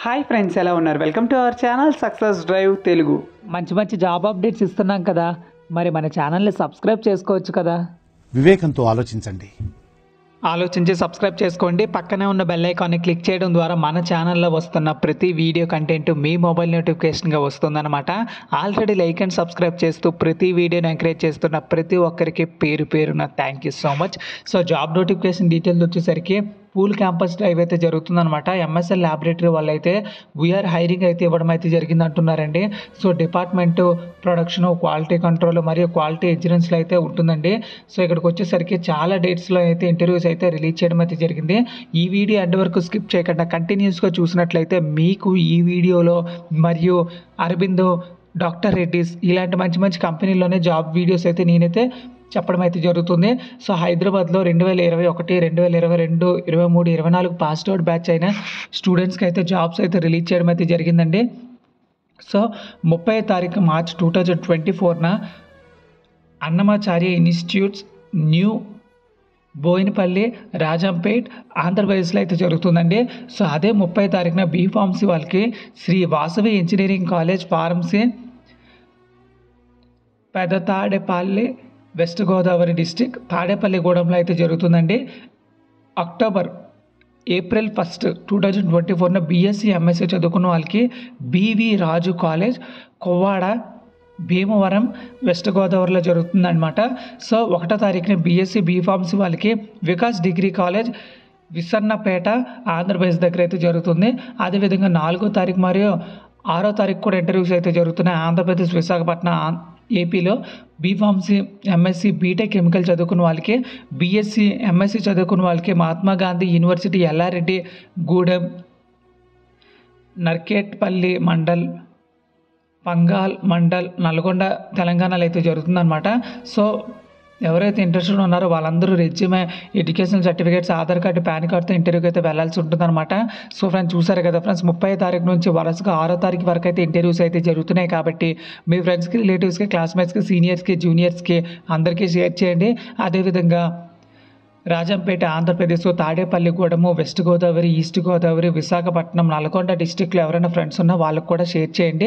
hi friends ఎలా ఉన్నారు welcome to our channel success drive Telugu మంచి మంచి జాబ్ అప్డేట్స్ ఇస్తున్నాం కదా మరి మన ఛానల్ని సబ్స్క్రైబ్ చేసుకోవచ్చు కదా వివేకంతో ఆలోచించండి ఆలోచించి సబ్స్క్రైబ్ చేసుకోండి పక్కనే ఉన్న బెల్ ఐకాన్ని క్లిక్ చేయడం ద్వారా మన ఛానల్లో వస్తున్న ప్రతి వీడియో కంటెంట్ మీ మొబైల్ నోటిఫికేషన్గా వస్తుందన్నమాట ఆల్రెడీ లైక్ అండ్ సబ్స్క్రైబ్ చేస్తూ ప్రతి వీడియోని ఎంకరేజ్ చేస్తున్న ప్రతి ఒక్కరికి పేరు పేరున thank you so much so job notification details వచ్చేసరికి పూల్ క్యాంపస్ డ్రైవ్ అయితే జరుగుతుందన్నమాట ఎంఎస్ఎల్ ల్యాబొరేటరీ వాళ్ళు అయితే వీఆర్ హైరింగ్ అయితే ఇవ్వడం అయితే జరిగింది అంటున్నారండి so department production quality control మరియు క్వాలిటీ ఎగ్జిరెన్స్లో అయితే ఉంటుందండి సో ఇక్కడికి వచ్చేసరికి చాలా డేట్స్లో అయితే ఇంటర్వ్యూస్ అయితే రిలీజ్ చేయడం అయితే జరిగింది ఈ వీడియో ఎండ్ వరకు స్కిప్ చేయకుండా కంటిన్యూస్గా చూసినట్లయితే మీకు ఈ వీడియోలో మరియు అరబిందో డాక్టర్ రెడ్డిస్ ఇలాంటి మంచి మంచి కంపెనీలోనే జాబ్ వీడియోస్ అయితే నేనైతే చెప్పడం అయితే జరుగుతుంది సో హైదరాబాద్లో రెండు వేల ఇరవై ఒకటి రెండు వేల ఇరవై రెండు ఇరవై మూడు ఇరవై నాలుగు పాస్ అవుట్ బ్యాచ్ అయిన స్టూడెంట్స్కి అయితే జాబ్స్ అయితే రిలీజ్ చేయడం అయితే జరిగిందండి సో ముప్పై తారీఖు మార్చ్ టూ థౌజండ్ ట్వంటీ ఫోర్న అన్నమాచార్య ఇన్స్టిట్యూట్స్ న్యూ బోయినపల్లి రాజంపేట్ ఆంధ్రప్రదేశ్లో అయితే జరుగుతుందండి సో అదే ముప్పై తారీఖున బీ ఫార్మసీ వాళ్ళకి Sri Vasavi engineering college pharmacy పెద్ద తాడేపల్లి వెస్ట్ గోదావరి డిస్టిక్ తాడేపల్లిగూడెంలో అయితే జరుగుతుందండి October April first two thousand twenty ఫోర్న బీఎస్సీ ఎంఎస్సీ చదువుకున్న వాళ్ళకి BV Raju college Kovvada Bhimavaram west గోదావరిలో జరుగుతుందన్నమాట సో ఒకటో తారీఖున బీఎస్సీ బీఫార్మసీ వాళ్ళకి వికాస్ డిగ్రీ కాలేజ్ విసన్నపేట ఆంధ్రప్రదేశ్ దగ్గర అయితే జరుగుతుంది అదేవిధంగా నాలుగో తారీఖు మరియు ఆరో తారీఖు కూడా ఇంటర్వ్యూస్ అయితే జరుగుతున్నాయి ఆంధ్రప్రదేశ్ విశాఖపట్నం ఆం- ఏపీలో బీఫార్మసీ ఎంఎస్సి బీటెక్ కెమికల్ చదువుకున్న వాళ్ళకి బీఎస్సీ ఎంఎస్సి చదువుకున్న వాళ్ళకి మహాత్మా గాంధీ యూనివర్సిటీ ఎల్లారెడ్డి గూడెం నర్కేట్పల్లి మండల్ పంగాల్ మండల్ నల్గొండ తెలంగాణలో అయితే జరుగుతుందన్నమాట సో ఎవరైతే ఇంట్రెస్టెడ్ ఉన్నారో వాళ్ళందరూ resume education certificates Aadhaar card PAN కార్డ్తో ఇంటర్వ్యూకి అయితే వెళ్ళాల్సి ఉంటుందన్నమాట సో ఫ్రెండ్స్ చూసారు కదా ఫ్రెండ్స్ ముప్పై తారీఖు నుంచి వరుసగా ఆరో తారీఖు వరకు అయితే ఇంటర్వ్యూస్ అయితే జరుగుతున్నాయి కాబట్టి మీ ఫ్రెండ్స్కి రిలేటివ్స్కి క్లాస్మేట్స్కి సీనియర్స్కి జూనియర్స్కి అందరికీ షేర్ చేయండి అదేవిధంగా రాజంపేట ఆంధ్రప్రదేశ్ తాడేపల్లిగూడెము వెస్ట్ గోదావరి ఈస్ట్ గోదావరి విశాఖపట్నం నల్గొండ డిస్టిక్లో ఎవరైనా ఫ్రెండ్స్ ఉన్నా వాళ్ళకు కూడా షేర్ చేయండి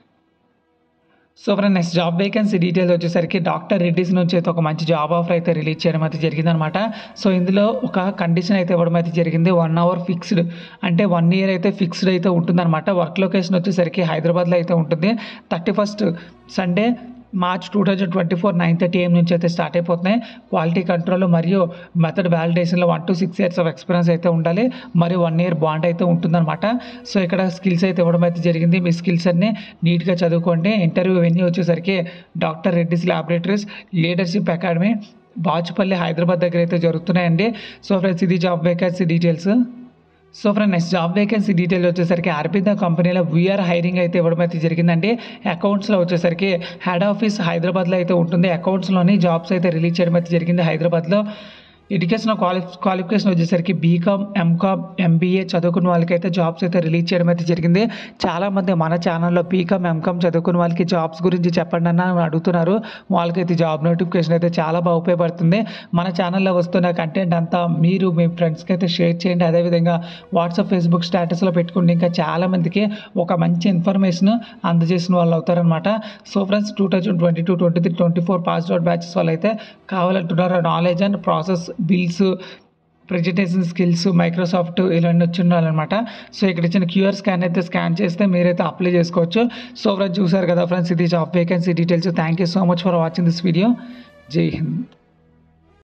so friend next job vacancy details వచ్చేసరికి డాక్టర్ రెడ్డిస్ నుంచి అయితే ఒక మంచి జాబ్ ఆఫర్ అయితే రిలీజ్ చేయడం అయితే జరిగిందనమాట సో ఇందులో ఒక కండిషన్ అయితే ఇవ్వడం అయితే జరిగింది వన్ అవర్ ఫిక్స్డ్ అంటే వన్ ఇయర్ అయితే ఫిక్స్డ్ అయితే ఉంటుందన్నమాట వర్క్ లొకేషన్ వచ్చేసరికి హైదరాబాద్లో అయితే ఉంటుంది thirty first Sunday March two thousand twenty four nine thirty AM నుంచి అయితే స్టార్ట్ అయిపోతున్నాయి క్వాలిటీ కంట్రోల్ మరియు మెథడ్ వ్యాలిడేషన్లో one to six years of experience అయితే ఉండాలి మరియు వన్ ఇయర్ బాండ్ అయితే ఉంటుందన్నమాట సో ఇక్కడ స్కిల్స్ అయితే ఇవ్వడం అయితే జరిగింది మీ స్కిల్స్ అన్ని నీట్గా చదువుకోండి ఇంటర్వ్యూ వెన్యూ వచ్చేసరికి doctor Reddy's laboratories leadership academy Bachupally Hyderabad దగ్గర అయితే జరుగుతున్నాయండి సో ఫ్రెండ్స్ ఇది job vacancy details so friend next job vacancy detail వచ్చేసరికి అరబింద కంపెనీలో వీఆర్ హైరింగ్ అయితే ఇవ్వడం అయితే జరిగిందండి అకౌంట్స్లో వచ్చేసరికి హెడ్ ఆఫీస్ హైదరాబాద్లో అయితే ఉంటుంది అకౌంట్స్లోని జాబ్స్ అయితే రిలీజ్ చేయడం అయితే జరిగింది హైదరాబాద్లో ఎడ్యుకేషన్ క్వాలి క్వాలిఫికేషన్ వచ్చేసరికి బీకామ్ ఎంకామ్ ఎంబీఏ చదువుకున్న వాళ్ళకైతే జాబ్స్ అయితే రిలీజ్ చేయడం అయితే జరిగింది చాలామంది మన ఛానల్లో బీకామ్ ఎంకామ్ చదువుకున్న వాళ్ళకి జాబ్స్ గురించి చెప్పండి అన్న అని అడుగుతున్నారు వాళ్ళకైతే జాబ్ నోటిఫికేషన్ అయితే చాలా బాగా ఉపయోగపడుతుంది మన ఛానల్లో వస్తున్న కంటెంట్ అంతా మీరు మీ ఫ్రెండ్స్కి అయితే షేర్ చేయండి అదేవిధంగా వాట్సాప్ ఫేస్బుక్ స్టేటస్లో పెట్టుకుంటే ఇంకా చాలామందికి ఒక మంచి ఇన్ఫర్మేషన్ అందజేసిన వాళ్ళు అవుతారనమాట so friends two thousand twenty two twenty three twenty four pass out batches వాళ్ళు అయితే కావాలంటున్నారు knowledge and process bills presentation skills Microsoft ఇలాంటి వచ్చి ఉండాలన్నమాట సో ఇక్కడ ఇచ్చిన క్యూఆర్ స్కాన్ అయితే స్కాన్ చేస్తే మీరైతే అప్లై చేసుకోవచ్చు సో ఫ్రెండ్స్ చూసారు కదా ఫ్రెండ్స్ ఇది job vacancy details thank you so much for watching this video జై హింద్